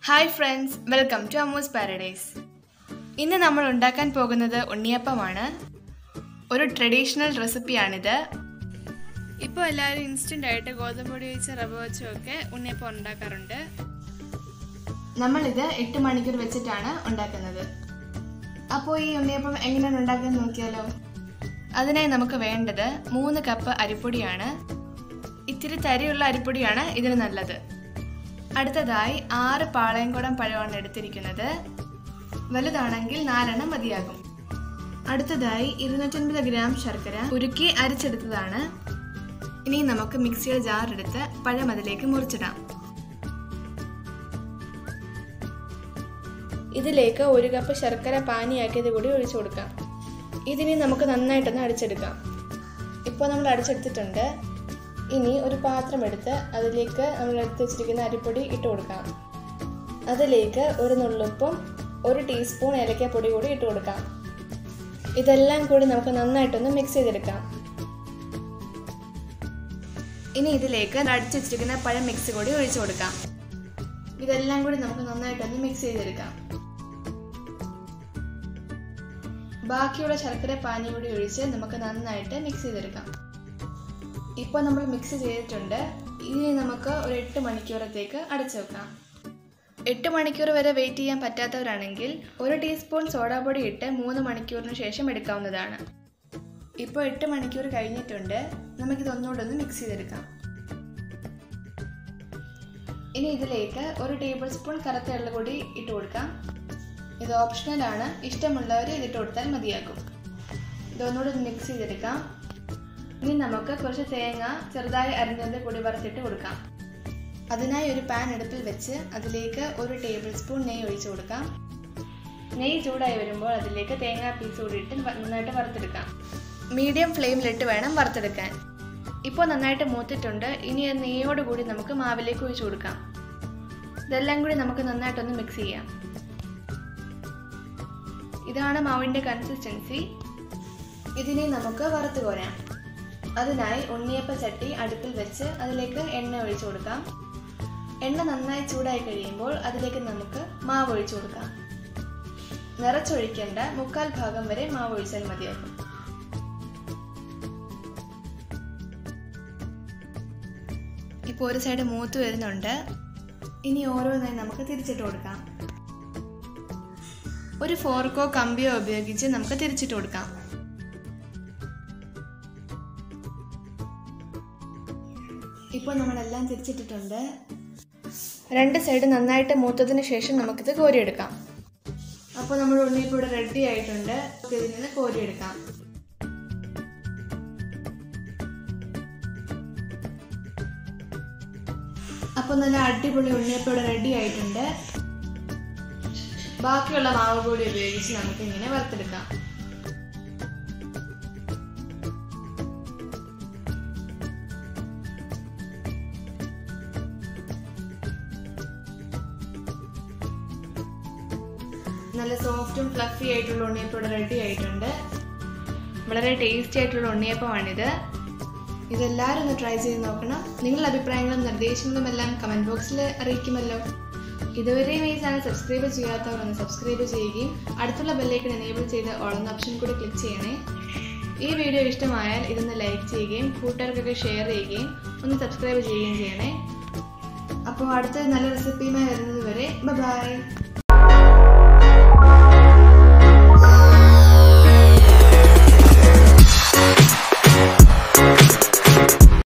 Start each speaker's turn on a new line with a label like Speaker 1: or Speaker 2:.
Speaker 1: hi friends welcome to Amoos paradise ഇന്ന് നമ്മൾ ഉണ്ടാക്കാൻ പോകുന്നത് ഉണ്ണിയപ്പമാണ് ഒരു ട്രഡീഷണൽ റെസിപ്പിയാണിത് ഇപ്പോൾ എല്ലാവരും ഇൻസ്റ്റൻ്റ് ആയിട്ട് ഗോതമ്പ് പൊടി വെച്ച് റവ വെച്ചും ഒക്കെ ഉണ്ണിയപ്പം ഉണ്ടാക്കാറുണ്ട് നമ്മളിത് എട്ട് മണിക്കൂർ വെച്ചിട്ടാണ് ഉണ്ടാക്കുന്നത് അപ്പോൾ ഈ ഉണ്ണിയപ്പം എങ്ങനെയാണ് ഉണ്ടാക്കുന്നത് നോക്കിയാലോ അതിനായി നമുക്ക് വേണ്ടത് മൂന്ന് കപ്പ് അരിപ്പൊടിയാണ് ഇത്തിരി തരിയുള്ള അരിപ്പൊടിയാണ് ഇതിന് നല്ലത് അടുത്തതായി ആറ് പാളയംകുടം പഴമാണ് എടുത്തിരിക്കുന്നത് വലുതാണെങ്കിൽ നാലെണ്ണം മതിയാകും അടുത്തതായി ഇരുന്നൂറ്റൻപത് ഗ്രാം ശർക്കര ഉരുക്കി അരിച്ചെടുത്തതാണ് ഇനി നമുക്ക് മിക്സിയുടെ ജാർ എടുത്ത് പഴം അതിലേക്ക് മുറിച്ചിടാം ഇതിലേക്ക് ഒരു കപ്പ് ശർക്കര പാനിയാക്കിയത് കൂടി ഒഴിച്ചു കൊടുക്കാം ഇതിനി നമുക്ക് നന്നായിട്ടൊന്ന് അടിച്ചെടുക്കാം ഇപ്പോൾ നമ്മൾ അടിച്ചെടുത്തിട്ടുണ്ട് ഇനി ഒരു പാത്രം എടുത്ത് അതിലേക്ക് നമ്മൾ എടുത്ത് വെച്ചിരിക്കുന്ന അരിപ്പൊടി ഇട്ട് കൊടുക്കാം അതിലേക്ക് ഒരു നുള്ളുപ്പും ഒരു ടീസ്പൂൺ ഏലക്കപ്പൊടി കൂടി ഇട്ട് കൊടുക്കാം ഇതെല്ലാം കൂടി നമുക്ക് നന്നായിട്ടൊന്ന് മിക്സ് ചെയ്തെടുക്കാം ഇനി ഇതിലേക്ക് അടിച്ചു വെച്ചിരിക്കുന്ന പഴം മിക്സ് കൂടി ഒഴിച്ചു കൊടുക്കാം ഇതെല്ലാം കൂടി നമുക്ക് നന്നായിട്ടൊന്ന് മിക്സ് ചെയ്തെടുക്കാം ബാക്കിയുള്ള ശർക്കര പാനി കൂടി ഒഴിച്ച് നമുക്ക് നന്നായിട്ട് മിക്സ് ചെയ്തെടുക്കാം ഇപ്പോൾ നമ്മൾ മിക്സ് ചെയ്തിട്ടുണ്ട് ഇനി നമുക്ക് ഒരു എട്ട് മണിക്കൂറത്തേക്ക് അടച്ചു വെക്കാം എട്ട് മണിക്കൂർ വരെ വെയിറ്റ് ചെയ്യാൻ പറ്റാത്തവരാണെങ്കിൽ ഒരു ടീസ്പൂൺ സോഡാപ്പൊടി ഇട്ട് മൂന്ന് മണിക്കൂറിന് ശേഷം എടുക്കാവുന്നതാണ് ഇപ്പോൾ എട്ട് മണിക്കൂർ കഴിഞ്ഞിട്ടുണ്ട് നമുക്കിത് ഒന്നുകൂടെ ഒന്ന് മിക്സ് ചെയ്തെടുക്കാം ഇനി ഇതിലേക്ക് ഒരു ടേബിൾ സ്പൂൺ കറുത്ത എള്ളുപൊടി ഇട്ട് കൊടുക്കാം ഇത് ഓപ്ഷണലാണ് ഇഷ്ടമുള്ളവർ ഇതിട്ട് കൊടുത്താൽ മതിയാകും ഇതൊന്നുകൂടെ മിക്സ് ചെയ്തെടുക്കാം ഇനി നമുക്ക് കുറച്ച് തേങ്ങ ചെറുതായി അരിഞ്ഞത് കൂടി വറുത്തിട്ട് കൊടുക്കാം അതിനായി ഒരു പാൻ അടുപ്പിൽ വെച്ച് അതിലേക്ക് ഒരു ടേബിൾ സ്പൂൺ നെയ്യ് ഒഴിച്ചു കൊടുക്കാം നെയ്യ് ചൂടായി വരുമ്പോൾ അതിലേക്ക് തേങ്ങാ പീസ് കൂടി ഇട്ട് നന്നായിട്ട് വറുത്തെടുക്കാം മീഡിയം ഫ്ലെയിമിലിട്ട് വേണം വറുത്തെടുക്കാൻ ഇപ്പോൾ നന്നായിട്ട് മൂത്തിട്ടുണ്ട് ഇനി ആ നെയ്യോട് കൂടി നമുക്ക് മാവിലേക്ക് ഒഴിച്ചു കൊടുക്കാം ഇതെല്ലാം കൂടി നമുക്ക് നന്നായിട്ടൊന്ന് മിക്സ് ചെയ്യാം ഇതാണ് മാവിൻ്റെ കൺസിസ്റ്റൻസി ഇതിനെ നമുക്ക് വറുത്ത് കോരാം അതിനായി ഉണ്ണിയപ്പ ചട്ടി അടുപ്പിൽ വെച്ച് അതിലേക്ക് എണ്ണ ഒഴിച്ചു കൊടുക്കാം എണ്ണ നന്നായി ചൂടായി കഴിയുമ്പോൾ അതിലേക്ക് നമുക്ക് മാവ് ഒഴിച്ചു കൊടുക്കാം നിറച്ചൊഴിക്കേണ്ട മുക്കാൽ ഭാഗം വരെ മാവ് ഒഴിച്ചാൽ മതിയാകും ഇപ്പോൾ ഒരു സൈഡ് മൂത്ത് വരുന്നുണ്ട് ഇനി ഓരോന്നായി നമുക്ക് തിരിച്ചിട്ട് കൊടുക്കാം ഒരു ഫോർക്കോ കമ്പിയോ ഉപയോഗിച്ച് നമുക്ക് തിരിച്ചിട്ട് കൊടുക്കാം ഇപ്പോൾ നമ്മളെല്ലാം തിരിച്ചിട്ടിട്ടുണ്ട് രണ്ട് സൈഡ് നന്നായിട്ട് മൂത്തതിന് ശേഷം നമുക്കിത് കോരിയെടുക്കാം അപ്പോൾ നമ്മൾ ഉണ്ണിയപ്പോൾ ഇവിടെ റെഡി ആയിട്ടുണ്ട് ഇതിൽ നിന്ന് കോരിയെടുക്കാം അപ്പോൾ നല്ല അടിപൊളി ഉണ്ണിയപ്പോൾ ഇവിടെ റെഡി ആയിട്ടുണ്ട് ബാക്കിയുള്ള മാവ് കൂടി ഉപയോഗിച്ച് നമുക്ക് ഇങ്ങനെ വറുത്തെടുക്കാം നല്ല സോഫ്റ്റും ഫ്ലഫി ആയിട്ടുള്ള ഉണ്ണിയപ്പം ഇവിടെ റെഡി ആയിട്ടുണ്ട് വളരെ ടേസ്റ്റി ആയിട്ടുള്ള ഉണ്ണിയപ്പമാണിത് ഇതെല്ലാവരും ഒന്ന് ട്രൈ ചെയ്ത് നോക്കണം നിങ്ങളുടെ അഭിപ്രായങ്ങളും നിർദ്ദേശങ്ങളും എല്ലാം കമൻറ്റ് ബോക്സിൽ അറിയിക്കുമല്ലോ ഇതുവരെയും ഈ ചാനൽ സബ്സ്ക്രൈബ് ചെയ്യാത്തവർ ഒന്ന് സബ്സ്ക്രൈബ് ചെയ്യുകയും അടുത്തുള്ള ബെല്ലേക്കൺ എനേബിൾ ചെയ്ത് ഓൾ എന്ന ഓപ്ഷൻ കൂടി ക്ലിക്ക് ചെയ്യണേ ഈ വീഡിയോ ഇഷ്ടമായാൽ ഇതൊന്ന് ലൈക്ക് ചെയ്യുകയും കൂട്ടുകാർക്കൊക്കെ ഷെയർ ചെയ്യുകയും ഒന്ന് സബ്സ്ക്രൈബ് ചെയ്യുകയും ചെയ്യണേ അപ്പോൾ അടുത്ത നല്ല റെസിപ്പിയുമായി വരുന്നത് വരെ ബൈ